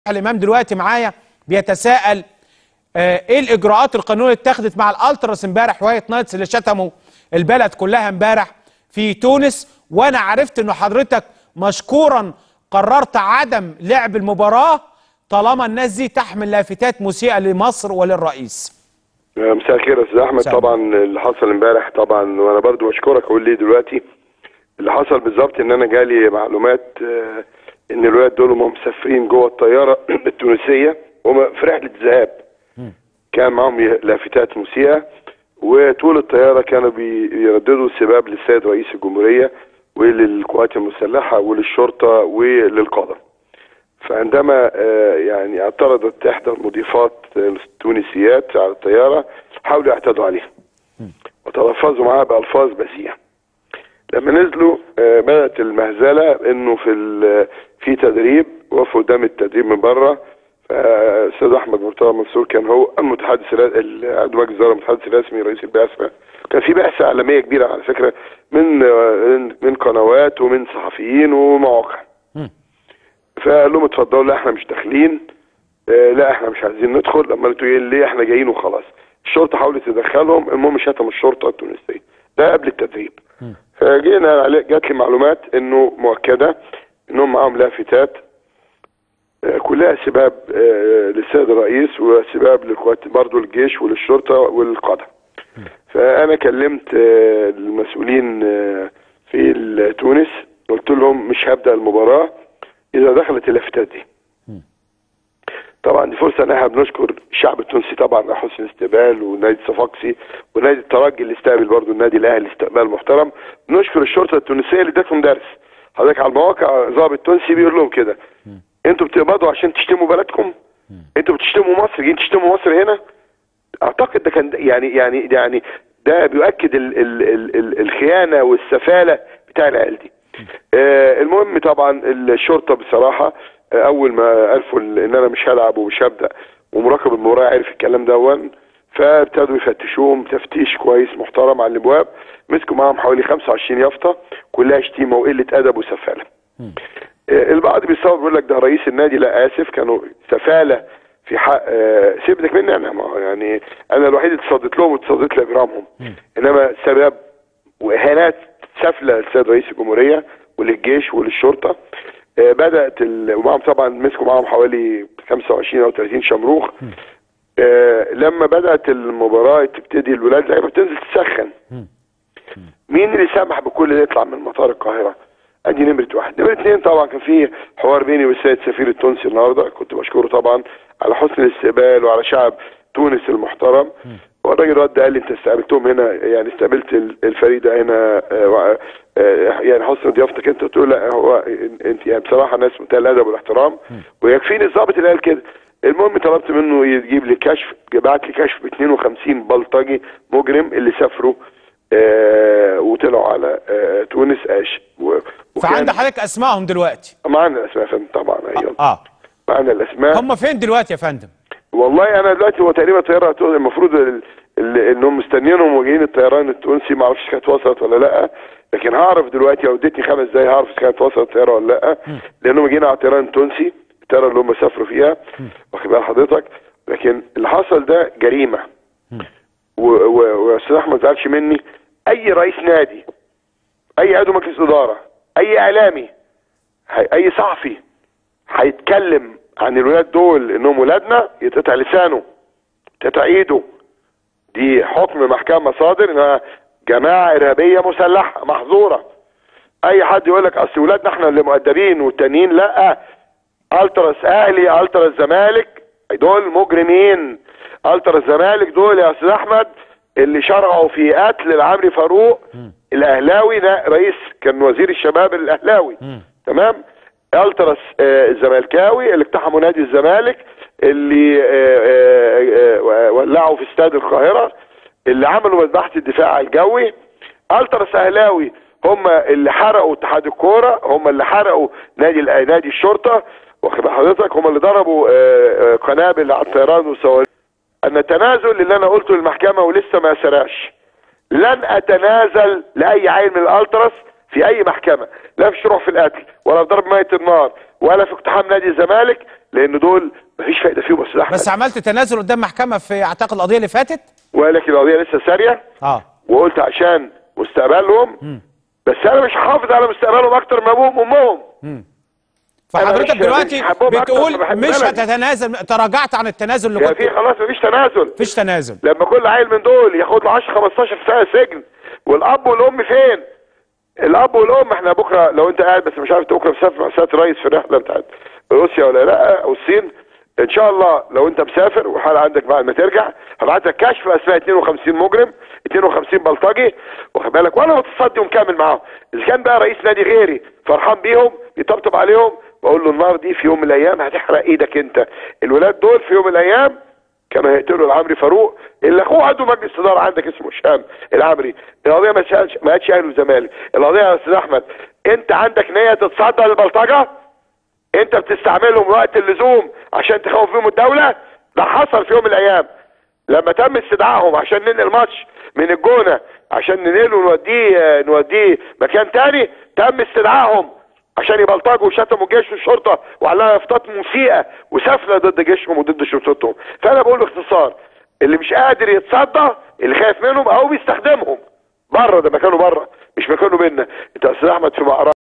الامام دلوقتي معايا بيتساءل آه، ايه الاجراءات القانونيه اللي اتخذت مع الالتراس امبارح وايت نايتس اللي شتموا البلد كلها امبارح في تونس وانا عرفت انه حضرتك مشكورا قررت عدم لعب المباراه طالما الناس دي تحمل لافتات مسيئه لمصر وللرئيس مساء الخير يا استاذ احمد مساء طبعا اللي حصل امبارح طبعا وانا برضو بشكرك اقول ليه دلوقتي اللي حصل بالظبط ان انا جالي معلومات آه، ان الولاد دول هم مسافرين جوه الطياره التونسيه هم في رحله ذهاب كان معاهم ي- لافتات مسيئه وطول الطياره كانوا بي- بيرددوا السباب للسيد رئيس الجمهوريه وللقوات المسلحه وللشرطه وللقاده فعندما آه، يعني اعترضت احدى المضيفات التونسيات على الطياره حاولوا يعتدوا عليها وتلفظوا معاها بالفاظ بذيئه لما نزلوا آه، بدات المهزله انه في ال- في تدريب وقفوا قدام التدريب من بره فالاستاذ احمد مرتضى منصور كان هو المتحدث الر- ال- عضو مجلس الاداره المتحدث الرسمي رئيس البعثه كان في بعثه عالميه كبيره على فكره من آه، من قنوات ومن صحفيين ومواقع فقال لهم اتفضلوا لا احنا مش داخلين آه لا احنا مش عايزين ندخل لما انتوا جايين ليه احنا جايين وخلاص الشرطه حاولت تدخلهم المهم شتموا الشرطه التونسيه ده قبل التدريب فجينا علي- جات لي معلومات انه مؤكده انهم معاهم لافتات آه، كلها سباب آه، للسيد الرئيس وسباب للقوات برضه للجيش وللشرطه وللقاده فانا كلمت آه، المسؤولين آه، في ال- تونس قلت لهم مش هبدا المباراه اذا دخلت اللافتات دي طبعا دي فرصه ان احنا بنشكر الشعب التونسي طبعا على حسن الاستقبال ونادي صفاقسي ونادي الترجي اللي استقبل برضه النادي الاهلي استقبال محترم بنشكر الشرطه التونسيه اللي ادتهم درس حضرتك على المواقع ضابط تونسي بيقول لهم كده انتوا بتقبضوا عشان تشتموا بلدكم انتوا بتشتموا مصر جايين تشتموا مصر هنا اعتقد ده كان يعني يعني يعني ده بيؤكد ال ال ال ال الخيانه والسفاله بتاع العيال دي. آه المهم طبعا الشرطه بصراحه آه اول ما عرفوا ال- ان انا مش هلعب ومش هبدا ومراقب المباراه عرف الكلام دون فابتدوا يفتشوهم تفتيش كويس محترم على الابواب مسكوا معاهم حوالي 25 يافطه كلها شتيمه وقله ادب وسفاله. آه، البعض بيصور بيقول لك ده رئيس النادي لا اسف كانوا سفاله في حق آه، سيبك مني انا ما هو يعني انا الوحيد اللي اتصدت لهم واتصدت لاجرامهم انما سبب واهانات سافله للسيد رئيس الجمهوريه وللجيش وللشرطه آه، بدات ال... ومعهم طبعا مسكوا معاهم حوالي 25 او 30 شمروخ آه، لما بدات المباراه تبتدي الولاد لعيبه بتنزل تسخن مين اللي سمح بكل ده يطلع من مطار القاهره؟ ادي نمره واحد، نمره اثنين طبعا كان في حوار بيني والسيد سفير التونسي النهارده كنت بشكره طبعا على حسن الاستقبال وعلى شعب تونس المحترم والراجل رد قال لي انت استقبلتهم هنا يعني استقبلت ال- الفريق ده هنا آه، وع- آه، يعني حسن ضيافتك انت قلت له لا هو انت يعني بصراحه ناس منتهى الادب والاحترام ويكفيني الضابط اللي قال كده المهم طلبت منه يجيب لي كشف بعت لي كشف ب 52 بلطجي مجرم اللي سافروا آه وطلعوا على آه تونس اش و- وكان فعند حضرتك اسمائهم دلوقتي معانا الاسماء يا فندم طبعا ايوه اه معانا الاسماء هم فين دلوقتي يا فندم والله انا دلوقتي هو تقريبا الطياره هتوصل- المفروض ال- ال- انهم مستنيينهم وجايين الطيران التونسي ما اعرفش كانت وصلت ولا لا لكن هعرف دلوقتي لو اديتني خمس دقايق هعرف اذا كانت وصلت الطياره ولا لا لانهم جايين على الطيران التونسي الطياره اللي هم سافروا فيها واخد بال حضرتك لكن اللي حصل ده جريمه و- و- واستاذ احمد ما تزعلش مني اي رئيس نادي اي عضو مجلس اداره اي اعلامي هي- اي صحفي هيتكلم عن الولاد دول انهم ولادنا يتقطع لسانه يتقطع ايده دي حكم محكمه صادر انها جماعه ارهابيه مسلحه محظوره اي حد يقول لك اصل ولادنا احنا اللي مؤدبين والتانيين لا التراس اهلي التراس زمالك دول مجرمين التراس زمالك دول يا استاذ احمد اللي شرعوا في قتل العمري فاروق الاهلاوي ده رئيس كان وزير الشباب الاهلاوي تمام التراس آه، الزمالكاوي اللي اقتحموا نادي الزمالك اللي آه، آه، آه، ولعوا في استاد القاهره اللي عملوا مذبحه الدفاع الجوي التراس اهلاوي هم اللي حرقوا اتحاد الكوره هم اللي حرقوا نادي ال- نادي الشرطه واخد بال حضرتك هم اللي ضربوا آه، آه، قنابل على الطيران والصواريخ ان التنازل اللي انا قلته للمحكمه ولسه ما سراش لن اتنازل لاي عيل من الالتراس في اي محكمه لا في شروع في القتل ولا في ضرب ميه النار ولا في اقتحام نادي الزمالك لان دول مفيش فايده فيهم يا استاذ احمد بس عملت تنازل قدام محكمه في اعتقد القضيه اللي فاتت ولكن القضيه لسه ساريه اه وقلت عشان مستقبلهم بس انا مش هحافظ على مستقبلهم اكتر من ابوهم وامهم فحضرتك مش- دلوقتي مش حبهم أكتر بتقول ما بحب مش بلدي. هتتنازل تراجعت عن التنازل اللي يا كنت في خلاص مفيش تنازل مفيش تنازل لما كل عيل من دول ياخد له 10 15 سنه سجن والاب والام فين؟ الاب والام احنا بكره لو انت قاعد بس مش عارف انت بكره مسافر مع سياده الرئيس في الرحله بتاعت روسيا ولا لا او الصين ان شاء الله لو انت مسافر وحال عندك بعد ما ترجع هبعت لك كشف اسماء 52 مجرم 52 بلطجي واخد بالك وانا متصدي ومكمل معاهم اذا كان بقى رئيس نادي غيري فرحان بيهم يطبطب عليهم بقول له النار دي في يوم من الايام هتحرق ايدك انت الولاد دول في يوم من الايام كما هيقتلوا العمري فاروق اللي اخوه عنده مجلس اداره عندك اسمه هشام العمري القضيه ما تشالش ما هاتش اهلي وزمالك القضيه يا استاذ احمد انت عندك نيه تتصدى للبلطجه انت بتستعملهم وقت اللزوم عشان تخوف بيهم الدوله ده حصل في يوم من الايام لما تم استدعائهم عشان ننقل ماتش من الجونه عشان ننقله ونوديه نوديه مكان تاني تم استدعائهم عشان يبلطجوا وشتموا الجيش والشرطه وعلقوا يافطات مسيئه وسافله ضد جيشهم وضد شرطتهم فانا بقول باختصار اللي مش قادر يتصدى اللي خايف منهم او بيستخدمهم بره ده مكانه بره مش مكانه بينا انت يا استاذ احمد في مقرأة